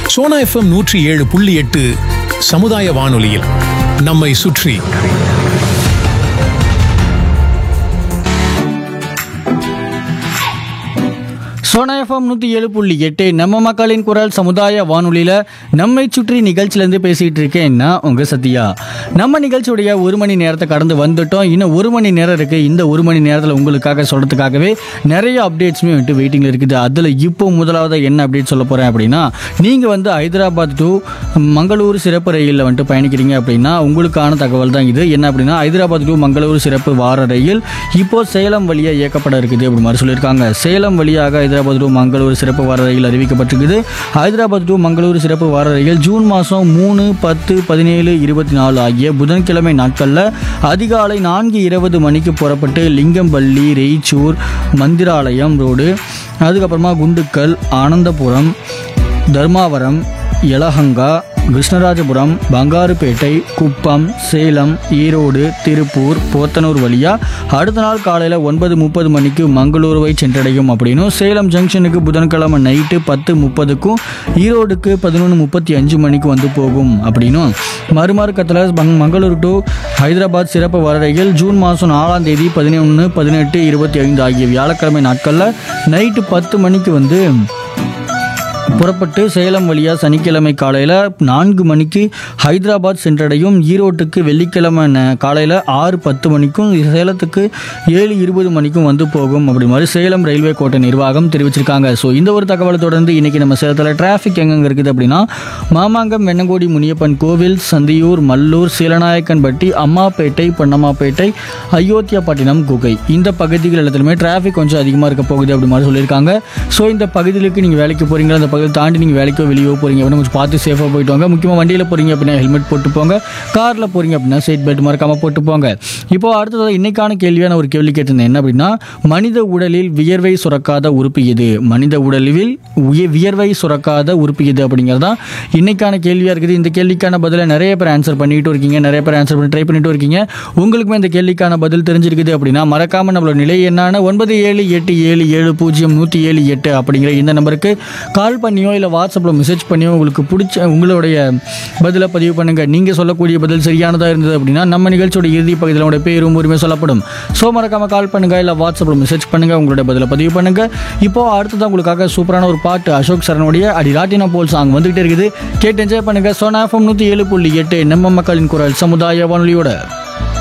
Sona FM நூற்றி ஏழு புள்ளி எட்டு சமுதாய வானொலியில் நம்மை சுற்றி சோனா எஃப்எம் நூற்றி ஏழு புள்ளி எட்டு நம்ம மக்களின் குரல் சமுதாய வானொலியில் நம்மை சுற்றி நிகழ்ச்சியிலேருந்து பேசிகிட்டு இருக்கேன் நான் உங்கள் சத்யா நம்ம நிகழ்ச்சியுடைய ஒரு மணி நேரத்தை கடந்து வந்துட்டோம் இன்னும் ஒரு மணி நேரம் இருக்குது இந்த ஒரு மணி நேரத்தில் உங்களுக்காக சொல்கிறதுக்காகவே நிறைய அப்டேட்ஸுமே வந்துட்டு வெயிட்டிங்கில் இருக்குது அதில் இப்போ முதலாவது என்ன அப்டேட் சொல்ல போகிறேன் அப்படின்னா நீங்கள் வந்து ஹைதராபாத் டு மங்களூர் சிறப்பு ரயிலில் வந்துட்டு பயணிக்கிறீங்க அப்படின்னா உங்களுக்கான தகவல் தான் இது என்ன அப்படின்னா ஹைதராபாத் டு மங்களூர் சிறப்பு வார ரயில் இப்போ சேலம் வழியாக இயக்கப்பட இருக்குது அப்படி மாதிரி சொல்லியிருக்காங்க சேலம் வழியாக ஹைதராபாத் டு மங்களூர் சிறப்பு வார ரயில் அறிவிக்கப்பட்டிருக்குது ஹைதராபாத் டு மங்களூர் சிறப்பு வார ரயில் ஜூன் மாதம் மூணு பத்து பதினேழு இருபத்தி நாலு ஆகிய புதன்கிழமை நாட்களில் அதிகாலை நான்கு இருபது மணிக்கு புறப்பட்டு லிங்கம்பள்ளி ரெய்ச்சூர் மந்திராலயம் ரோடு அதுக்கப்புறமா குண்டுக்கல் ஆனந்தபுரம் தர்மாவரம் யலஹங்கா கிருஷ்ணராஜபுரம் பங்காருப்பேட்டை குப்பம் சேலம் ஈரோடு திருப்பூர் போத்தனூர் வழியா அடுத்த நாள் காலையில் ஒன்பது முப்பது மணிக்கு மங்களூருவை சென்றடையும் அப்படின்னும் சேலம் ஜங்ஷனுக்கு புதன்கிழமை நைட்டு பத்து முப்பதுக்கும் ஈரோடுக்கு பதினொன்று முப்பத்தி அஞ்சு மணிக்கு வந்து போகும் அப்படின்னும் மறுமார்க்கத்தில் மங் மங்களூர் டு ஹைதராபாத் சிறப்பு வர ரயில் ஜூன் மாதம் நாலாம் தேதி பதினொன்று பதினெட்டு இருபத்தி ஐந்து ஆகிய வியாழக்கிழமை நாட்களில் நைட்டு பத்து மணிக்கு வந்து புறப்பட்டு சேலம் வழியாக சனிக்கிழமை காலையில் நான்கு மணிக்கு ஹைதராபாத் சென்றடையும் ஈரோட்டுக்கு வெள்ளிக்கிழமை ந- காலையில் ஆறு பத்து மணிக்கும் சேலத்துக்கு ஏழு இருபது மணிக்கும் வந்து போகும் அப்படி மாதிரி சேலம் ரயில்வே கோட்டை நிர்வாகம் தெரிவிச்சிருக்காங்க ஸோ இந்த ஒரு தகவலை தொடர்ந்து இன்றைக்கி நம்ம சேலத்தில் டிராஃபிக் எங்கெங்க இருக்குது அப்படின்னா மாமாங்கம் வெண்ணங்கோடி முனியப்பன் கோவில் சந்தியூர் மல்லூர் சீலநாயக்கன்பட்டி அம்மாப்பேட்டை பொன்னம்மாப்பேட்டை அயோத்தியாப்பட்டினம் குகை இந்த பகுதிகள் எல்லாத்துலையுமே டிராஃபிக் கொஞ்சம் அதிகமாக இருக்க போகுது அப்படி மாதிரி சொல்லியிருக்காங்க ஸோ இந்த பகுதிகளுக்கு நீங்கள் வேலைக்கு போகிறீங்களா அந்த பகுதியை தாண்டி நீங்கள் வேலைக்கோ வெளியோ போகிறீங்க அப்படின்னா கொஞ்சம் பார்த்து சேஃபாக போயிட்டு வாங்க முக்கியமாக வண்டியில் போகிறீங்க அப்படின்னா ஹெல்மெட் போட்டு போங்க காரில் போகிறீங்க அப்படின்னா சீட் பெல்ட் மறக்காமல் போட்டு போங்க இப்போ அடுத்ததாக இன்னைக்கான கேள்வியான ஒரு கேள்வி கேட்டிருந்தேன் என்ன அப்படின்னா மனித உடலில் வியர்வை சுரக்காத உறுப்பு எது மனித உடலில் உய- வியர்வை சுரக்காத உறுப்பு எது அப்படிங்கிறது தான் இன்னைக்கான கேள்வியாக இருக்குது இந்த கேள்விக்கான பதிலை நிறைய பேர் ஆன்சர் பண்ணிட்டு இருக்கீங்க நிறைய பேர் ஆன்சர் பண்ணி ட்ரை பண்ணிட்டு இருக்கீங்க உங்களுக்குமே இந்த கேள்விக்கான பதில் தெரிஞ்சிருக்குது அப்படின்னா மறக்காம நம்மளோட நிலை என்னான ஒன்பது ஏழு எட்டு ஏழு ஏழு பூஜ்ஜியம் நூற்றி ஏழு எட்டு அப்படிங்கிற இந்த நம்பருக்கு கால் பண்ணியோ இல்லை வாட்ஸ்அப்பில் மெசேஜ் பண்ணியோ உங்களுக்கு பிடிச்ச உங்களுடைய பதிலை பதிவு பண்ணுங்க நீங்கள் சொல்லக்கூடிய பதில் சரியானதாக இருந்தது அப்படின்னா நம்ம நிகழ்ச்சியோட இறுதி பகுதியில் உங்களுடைய பேரும் உரிமை சொல்லப்படும் ஸோ மறக்காம கால் பண்ணுங்க இல்லை வாட்ஸ்அப்பில் மெசேஜ் பண்ணுங்க உங்களுடைய பதிலை பதிவு பண்ணுங்க இப்போ அடுத்ததான் உங்களுக்காக சூப்பரான ஒரு பாட்டு அசோக் சரணுடைய அடி ராட்டினா போல் சாங் வந்துகிட்டே இருக்குது கேட்டு என்ஜாய் பண்ணுங்க சோனா எஃப்எம் நூற்றி ஏழு புள்ளி எட்டு நம்ம மக்களின் குரல் சமுதாய வானொலியோட